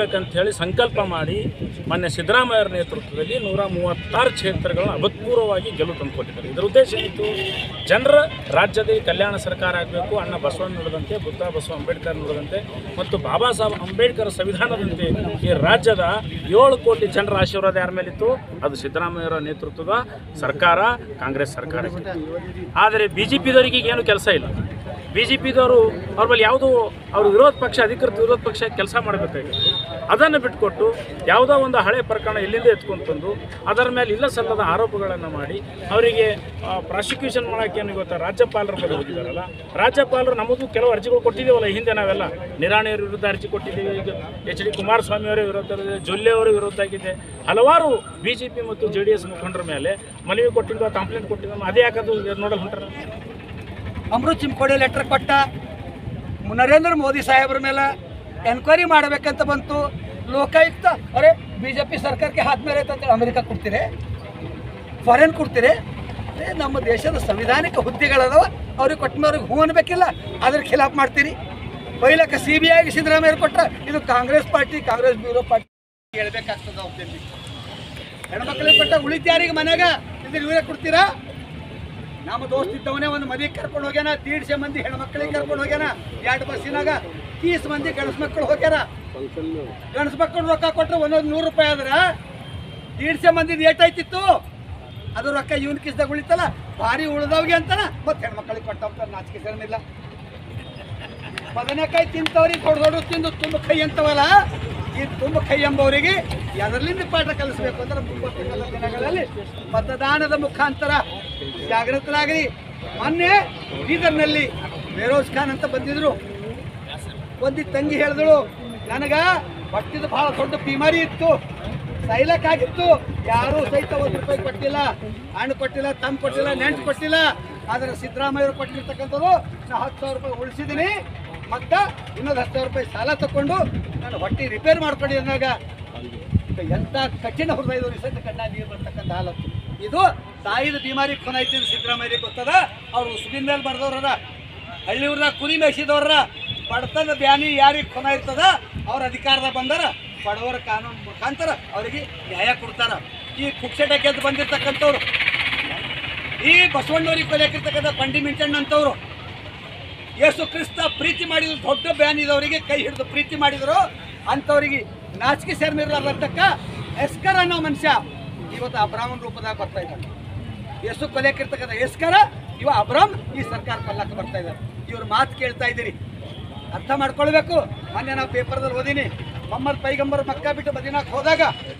ಗೆಲ್ಲಬೇಕಂತ ಹೇಳಿ ಸಂಕಲ್ಪ ಮಾಡಿ ಮೊನ್ನೆ ಸಿದ್ದರಾಮಯ್ಯರ ನೇತೃತ್ವದಲ್ಲಿ ನೂರ ಮೂವತ್ತಾರು ಕ್ಷೇತ್ರಗಳನ್ನು ಅಭೂತಪೂರ್ವವಾಗಿ ಗೆಲುವು ತಂದುಕೊಟ್ಟಿದ್ದಾರೆ ಇದರ ಉದ್ದೇಶ ಏನಿತ್ತು ಜನರ ರಾಜ್ಯದಲ್ಲಿ ಕಲ್ಯಾಣ ಸರ್ಕಾರ ಆಗಬೇಕು ಅಣ್ಣ ಬಸವಣ್ಣ ನುಡಿದಂತೆ ಬುದ್ಧ ಬಸವ ಅಂಬೇಡ್ಕರ್ ನುಡಿದಂತೆ ಮತ್ತು ಬಾಬಾ ಸಾಹೇಬ್ ಅಂಬೇಡ್ಕರ್ ಸಂವಿಧಾನದಂತೆ ಈ ರಾಜ್ಯದ ಏಳು ಕೋಟಿ ಜನರ ಆಶೀರ್ವಾದ ಯಾರ ಮೇಲಿತ್ತು ಅದು ಸಿದ್ದರಾಮಯ್ಯರ ನೇತೃತ್ವದ ಸರ್ಕಾರ ಕಾಂಗ್ರೆಸ್ ಸರ್ಕಾರ ಆದರೆ ಬಿ ಜೆ ಪಿದವರಿಗೆ ಏನು ಕೆಲಸ ಇಲ್ಲ ಬಿ ಜೆ ಪಿದವರು ಅವ್ರ ಮೇಲೆ ಯಾವುದೋ ಅವ್ರ ವಿರೋಧ ಪಕ್ಷ ಅಧಿಕೃತ ವಿರೋಧ ಪಕ್ಷ ಕೆಲಸ ಮಾಡಬೇಕಾಗಿತ್ತು ಅದನ್ನು ಬಿಟ್ಕೊಟ್ಟು ಯಾವುದೋ ಒಂದು ಹಳೆ ಪ್ರಕರಣ ಎಲ್ಲಿಂದ ಎತ್ಕೊಂಡು ತಂದು ಅದರ ಮೇಲೆ ಇಲ್ಲ ಸಲ್ಲದ ಆರೋಪಗಳನ್ನು ಮಾಡಿ ಅವರಿಗೆ ಪ್ರಾಸಿಕ್ಯೂಷನ್ ಮಾಡೋಕ್ಕೆ ಏನು ಇವತ್ತು ರಾಜ್ಯಪಾಲರ ಬಳಿ ಹೋಗಿದ್ದಾರಲ್ಲ ರಾಜ್ಯಪಾಲರು ನಮಗೂ ಕೆಲವು ಅರ್ಜಿಗಳು ಕೊಟ್ಟಿದ್ದೀವಲ್ಲ ಈ ಹಿಂದೆ ನಾವೆಲ್ಲ ನಿರಾಣಿಯರ ವಿರುದ್ಧ ಅರ್ಜಿ ಕೊಟ್ಟಿದ್ದೀವಿ ಈಗ ಎಚ್ ಡಿ ಕುಮಾರಸ್ವಾಮಿ ಅವರ ವಿರುದ್ಧ ಇದೆ, ಜೊಲ್ಲೆ ಅವರ ವಿರುದ್ಧ ಆಗಿದೆ ಹಲವಾರು ಬಿ ಜೆ ಪಿ ಮತ್ತು ಜೆ ಡಿ ಎಸ್ ಮುಖಂಡರ ಮೇಲೆ ಮನವಿ ಕೊಟ್ಟಿದ್ದು ಕಂಪ್ಲೇಂಟ್ ಕೊಟ್ಟಿದ್ದು ಅದೇ ಯಾಕದು ನೋಡಲ್ ಹೊಂಟಾರ ಅಮೃತ್ ಚಿಮ್ಕೋಡಿ ಲೆಟರ್ ಕೊಟ್ಟ ನರೇಂದ್ರ ಮೋದಿ ಸಾಹೇಬ್ರ ಮೇಲೆ ಎನ್ಕ್ವೈರಿ ಮಾಡಬೇಕಂತ ಬಂತು ಲೋಕಾಯುಕ್ತ ಅರೆ ಬಿ ಜೆ ಪಿ ಸರ್ಕಾರಕ್ಕೆ ಹಾತ್ ಮೇಲೆ ಐತೆ ಅಂತೇಳಿ ಅಮೆರಿಕ ಕೊಡ್ತೀರಿ ಫಾರಿನ್ ಕೊಡ್ತೀರಿ ಏ, ನಮ್ಮ ದೇಶದ ಸಂವಿಧಾನಿಕ ಹುದ್ದೆಗಳದಾವ ಅವ್ರಿಗೆ ಕೊಟ್ಟ ಅವ್ರಿಗೆ ಹೂ ಅನ್ಬೇಕಿಲ್ಲ ಅದ್ರ ಖಿಲಾಫ್ ಮಾಡ್ತೀರಿ ಬೈಲಕ್ಕೆ ಸಿ ಬಿ ಐಗೆ ಸಿದ್ದರಾಮಯ್ಯ ಕೊಟ್ಟ ಇದು Congress party Congress bureau party ಹೇಳ್ಬೇಕಾಗ್ತದ ಅವ್ರಿಗೆ ಹೆಣ್ಮಕ್ಳಿಗೆ ಕೊಟ್ಟ ಉಳಿತ್ಯಾರಿಗೆ ಮನ್ಯಾಗ ಇದ್ರೆ ಇವರೇ ಕೊಡ್ತೀರಾ ನಮ್ಮ ದೋಸ್ತ್ ಇದ್ದವನೇ ಒಂದು ಮದಿಗೆ ಕರ್ಕೊಂಡು ಹೋಗ್ಯಾನ ದೀಡ್ಸೆ ಮಂದಿ ಹೆಣ್ಮಕ್ಳಿಗೆ ಕರ್ಕೊಂಡು ಹೋಗ್ಯಾನ ಎರಡು ಬಸ್ಸಿನಾಗ ತೀಸ್ ಮಂದಿ ಗಣಸ್ ಮಕ್ಕಳು ಹೋಗ್ಯಾರ ಗಣಸ್ ಮಕ್ಕಳು ರೊಕ್ಕ ಕೊಟ್ರೆ ಒಂದೊಂದು ನೂರು ರೂಪಾಯಿ ಆದ್ರ ದೀಡ್ಸೆ ಮಂದಿದ್ ಏಟಾಯ್ತಿತ್ತು ಅದು ರೊಕ್ಕ ಇವನ್ ಕಿಸ್ದಾಗ ಉಳಿತಲ್ಲ ಭಾರಿ ಉಳ್ದವ್ಗೆ ಅಂತಾನ ಮತ್ತೆ ಹೆಣ್ಮಕ್ಳಿಗೆ ಕೊಟ್ಟಂತ ನಾಚಿಕೆ ಸೇರನಿಲ್ಲ ಬದನೆಕಾಯಿ ತಿಂತವ್ರಿಗೆ ದೊಡ್ಡ ದೊಡ್ಡ ತಿಂದು ತುಂಬ ಕೈ ಅಂತವಲ್ಲ ಈ ತುಂಬ ಕೈ ಎಂಬವರಿಗೆ ಎದರ್ಲಿಂದ ಪಾಠ ಕಲಿಸ್ಬೇಕು ಅಂದ್ರೆ ಮುಂಬತ್ತಿನ ದಿನಗಳಲ್ಲಿ ಮತದಾನದ ಮುಖಾಂತರ ಜಾಗೃತರಾಗ್ರಿ ಮೊನ್ನೆ ಬೀದರ್ನಲ್ಲಿ ಫಿರೋಜ್ ಖಾನ್ ಅಂತ ಬಂದಿದ್ರು ಒಂದು ತಂಗಿ ಹೇಳಿದಳು ನನಗ ಹೊಟ್ಟಿದ ಬಹಳ ದೊಡ್ಡ ಬಿಮಾರಿ ಇತ್ತು ಸೈಲಕ್ಕಾಗಿತ್ತು ಯಾರೂ ಸಹಿತ ಒಂದು ರೂಪಾಯಿ ಕೊಟ್ಟಿಲ್ಲ ಹಣ್ಣು ಕೊಟ್ಟಿಲ್ಲ ತಮ್ಮ ಕೊಟ್ಟಿಲ್ಲ ನೆಂಟು ಕೊಟ್ಟಿಲ್ಲ ಆದರೆ ಸಿದ್ದರಾಮಯ್ಯರು ಕೊಟ್ಟಿರ್ತಕ್ಕಂಥದ್ದು ನಾ ಹತ್ತು ಸಾವಿರ ರೂಪಾಯಿ ಉಳಿಸಿದ್ದೀನಿ ಮತ್ತು ಇನ್ನೊಂದು ಹತ್ತು ಸಾವಿರ ರೂಪಾಯಿ ಸಾಲ ತಗೊಂಡು ನಾನು ಹೊಟ್ಟೆ ರಿಪೇರ್ ಮಾಡ್ಕೊಂಡು ಅಂದಾಗ ಈಗ ಎಂಥ ಕಠಿಣ ಹೃದಯದವ್ರು ಸಹಿತ ಕಣ್ಣ ನೀರು ಬರ್ತಕ್ಕಂಥ ಹಾಲತ್ತು ಇದು ತಾಯಿದ ಬಿಮಾರಿ ಖುನ ಐತಿ ಅಂತ ಸಿದ್ದರಾಮಯ್ಯರಿಗೆ ಗೊತ್ತದ ಅವ್ರು ಉಸ್ಬಿನ ಮೇಲೆ ಬರ್ದವ್ರ ಹಳ್ಳಿಯವ್ರನ್ನ ಕುರಿ ಮೇಯಿಸಿದವ್ರ ಬಡತನ ಬ್ಯಾನಿ ಯಾರಿಗೆ ಖುನ ಇರ್ತದ ಅವ್ರ ಅಧಿಕಾರದ ಬಂದಾರ ಬಡವರ ಕಾನೂನು ಮುಖಾಂತರ ಅವರಿಗೆ ನ್ಯಾಯ ಕೊಡ್ತಾರ ಈ ಕುಕ್ಷಟ ಗೆದ್ದು ಬಂದಿರ್ತಕ್ಕಂಥವ್ರು ಈ ಬಸವಣ್ಣವ್ರಿಗೆ ಕೊಲೆಯಾಕಿರ್ತಕ್ಕಂಥ ಬಂಡಿ ಮಿಂಚಣ್ಣ ಅಂತವ್ರು ಯೇಸು ಕ್ರಿಸ್ತ ಪ್ರೀತಿ ಮಾಡಿದ್ರು ದೊಡ್ಡ ಬ್ಯಾನ್ ಇದ್ದವರಿಗೆ ಕೈ ಹಿಡಿದು ಪ್ರೀತಿ ಮಾಡಿದ್ರು ಅಂಥವ್ರಿಗೆ ನಾಚಿಕೆ ಸೇರ್ನಿರ್ಲಾರ್ದಕ್ಕ ಎಸ್ಕರ್ ಅನ್ನೋ ಮನುಷ್ಯ ಇವತ್ತು ಅಬ್ರಾಹ್ಮನ್ ರೂಪದಾಗ ಬರ್ತಾ ಇದ್ದಾನೆ ಯೇಸು ಕೊಲೆಯಾಕಿರ್ತಕ್ಕಂಥ ಎಸ್ಕರ ಇವ ಅಬ್ರಾಮ್ ಈ ಸರ್ಕಾರ ಕೊಲ್ಲಕ್ಕೆ ಬರ್ತಾ ಇದ್ದಾರೆ ಇವ್ರ ಮಾತು ಕೇಳ್ತಾ ಇದ್ದೀರಿ ಅರ್ಥ ಮಾಡ್ಕೊಳ್ಬೇಕು ಮೊನ್ನೆ ನಾವು ಪೇಪರ್ದಲ್ಲಿ ಓದಿನಿ ಮೊಹಮ್ಮದ್ ಪೈಗಂಬರ್ ಮಕ್ಕ ಬಿಟ್ಟು ಮದಿನಾಕ್ ಹೋದಾಗ